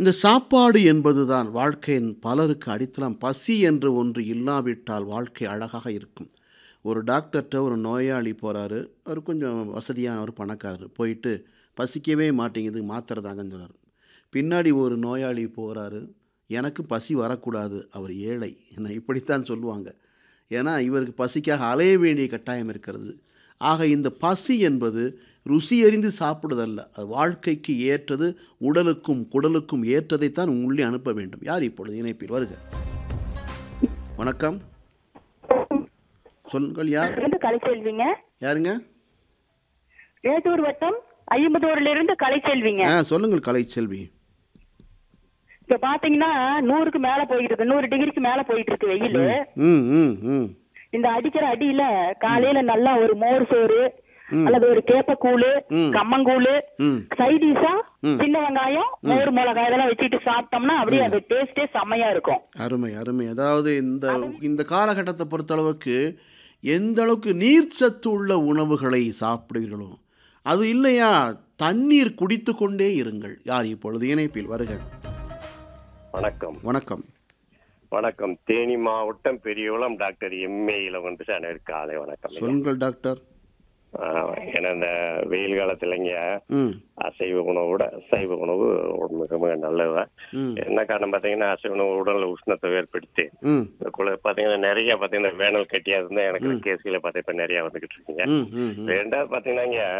இந்த சாப்பாடு என்பதுதான் வாழ்க்கையின் பலருக்கு அடித்தளம் பசி என்று ஒன்று இல்லாவிட்டால் வாழ்க்கை அழகாக இருக்கும் ஒரு டாக்டர்கிட்ட ஒரு நோயாளி போகிறாரு அவர் கொஞ்சம் வசதியான ஒரு பணக்காரர் போயிட்டு பசிக்கவே மாட்டேங்குது மாத்திரை தாங்கன்னு சொல்றாரு பின்னாடி ஒரு நோயாளி போகிறாரு எனக்கு பசி வரக்கூடாது அவர் ஏழை என்ன இப்படித்தான் சொல்லுவாங்க ஏன்னா இவருக்கு பசிக்காக அலைய வேண்டிய கட்டாயம் இருக்கிறது ஆக இந்த பசி என்பது ருசி அறிந்து சாப்பிடுதல்ல அது வாழ்க்கைக்கு ஏற்றது உடலுக்கும் குடலுக்கும் ஏற்றதைத்தான் உள்ளே அனுப்ப வேண்டும் யார் இப்பொழுது இணைப்பில் வருக வணக்கம் சொல்லுங்கள் யார் இருந்து கலைச்செல்விங்க யாருங்க மேட்டூர் வட்டம் ஐம்பதூர்ல இருந்து கலைச்செல்விங்க ஆ சொல்லுங்கள் கலைச்செல்வி இப்ப பாத்தீங்கன்னா நூறுக்கு மேல போயிட்டு இருக்கு நூறு டிகிரிக்கு மேல போயிட்டு இருக்கு வெயில் ம் ம் ம் இந்த அடிக்கிற அடியில காலையில நல்லா ஒரு மோர் சோறு அல்லது ஒரு கேப்பக்கூழு கம்மங்கூழு ம் சைடிஷா சின்ன வெங்காயம் மோர் மிளகாய் இதெல்லாம் வச்சுட்டு சாப்பிட்டோம்னா அப்படியே அது டேஸ்டே செம்மையா இருக்கும் அருமை அருமை அதாவது இந்த இந்த காலகட்டத்தை பொறுத்தளவுக்கு எந்த அளவுக்கு நீர்ச்சத்து உள்ள உணவுகளை சாப்பிடுகிறீர்களோ அது இல்லையா தண்ணீர் குடித்து கொண்டே இருங்கள் யார் இப்பொழுது இணைப்பில் வருக வணக்கம் வணக்கம் வணக்கம் தேனி மாவட்டம் Periyakulam doctor MA Ilavan sir காலை வணக்கம் சொல்லுங்கள் டாக்டர் ஆஹ், ஏன்னா இந்த வெயில் காலத்துலங்க ம் அசைவ உணவோட சைவ உணவு மிக மிக நல்லது ம் என்ன காரணம் பார்த்தீங்கன்னா அசைவ உணவு உடல்ல உஷ்ணத்தை ஏற்படுத்தி ம் இந்த குளிர் பார்த்தீங்கன்னா நிறைய பார்த்தீங்கன்னா வேனல் கட்டியா இருந்தா எனக்கு கேசில பார்த்தா இப்ப நிறைய வந்துகிட்டு இருக்குங்க ம் ம் ம் ரெண்டாவது பார்த்தீங்கன்னா இங்க